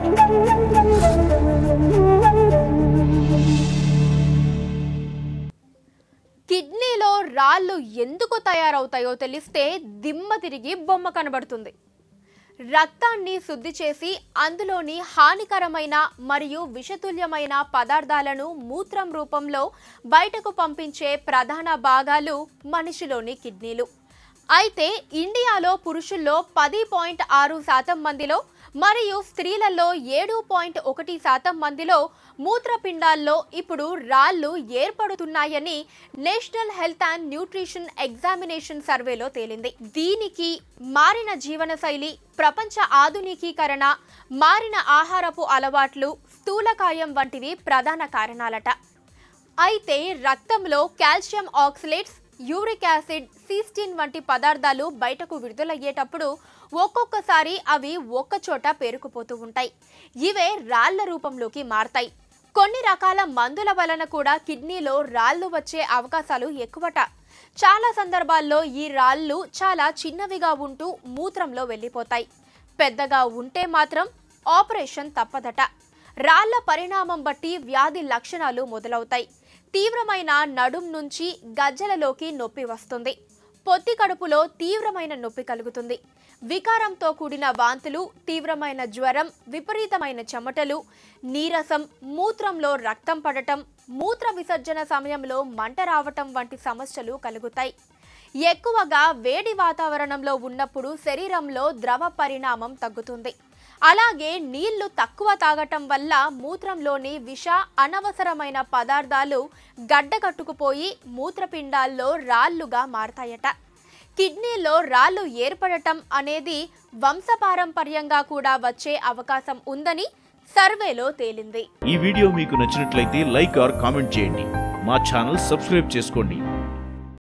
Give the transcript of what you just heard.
కిడ్నీలో రాళ్ళు ఎందుకు తయారవుతాయో తెలిస్తే దిమ్మ తిరిగి బొమ్మ కనబడుతుంది రక్తాన్ని శుద్ధి చేసి అందులోని హానికరమైన మరియు విషతుల్యమైన పదార్థాలను మూత్రం రూపంలో బయటకు పంపించే ప్రధాన భాగాలు మనిషిలోని కిడ్నీలు అయితే ఇండియాలో పురుషుల్లో పది పాయింట్ ఆరు శాతం మందిలో మరియు స్త్రీలలో ఏడు పాయింట్ ఒకటి శాతం మందిలో మూత్రపిండాల్లో ఇప్పుడు రాళ్ళు ఏర్పడుతున్నాయని national health and nutrition examination సర్వేలో తేలింది దీనికి మారిన జీవనశైలి ప్రపంచ ఆధునికీకరణ మారిన ఆహారపు అలవాట్లు స్థూలకాయం వంటివి ప్రధాన కారణాలట అయితే రక్తంలో calcium oxalates uric acid cystine వంటి పదార్థాలు బయటకు విడుదలయ్యేటప్పుడు ఒక్కొక్కసారి అవి ఒక్కచోట పేరుకుపోతూ ఉంటాయి ఇవే రాళ్ల రూపంలోకి మారతాయి కొన్ని రకాల మందుల వలన కూడా కిడ్నీలో రాళ్ళు వచ్చే అవకాశాలు ఎక్కువట చాలా సందర్భాల్లో ఈ రాళ్ళు చాలా చిన్నవిగా ఉంటూ మూత్రంలో వెళ్ళిపోతాయి పెద్దగా ఉంటే మాత్రం ఆపరేషన్ తప్పదట రాళ్ల పరిణామం బట్టి వ్యాధి లక్షణాలు మొదలవుతాయి తీవ్రమైన నడుం నుంచి గజ్జలలోకి నొప్పి వస్తుంది పొత్తి కడుపులో తీవ్రమైన నొప్పి కలుగుతుంది వికారంతో కూడిన వాంతులు తీవ్రమైన జ్వరం విపరీతమైన చెమటలు నీరసం మూత్రంలో రక్తం పడటం మూత్ర విసర్జన సమయంలో మంట రావటం వంటి సమస్యలు కలుగుతాయి ఎక్కువగా వేడి వాతావరణంలో ఉన్నప్పుడు శరీరంలో ద్రవ పరిణామం తగ్గుతుంది అలాగే నీళ్లు తక్కువ తాగటం వల్ల మూత్రంలోని విష అనవసరమైన పదార్థాలు గడ్డకట్టుకుపోయి మూత్రపిండాల్లో రాళ్లుగా మారతాయట కిడ్నీలో రాళ్ళు ఏర్పడటం అనేది వంశపారంపర్యంగా కూడా వచ్చే అవకాశం ఉందని సర్వేలో తేలింది ఈ వీడియో మీకు నచ్చినట్లయితే లైక్ ఆర్ కామెంట్ చేయండి మా ఛానల్ సబ్స్క్రైబ్ చేసుకోండి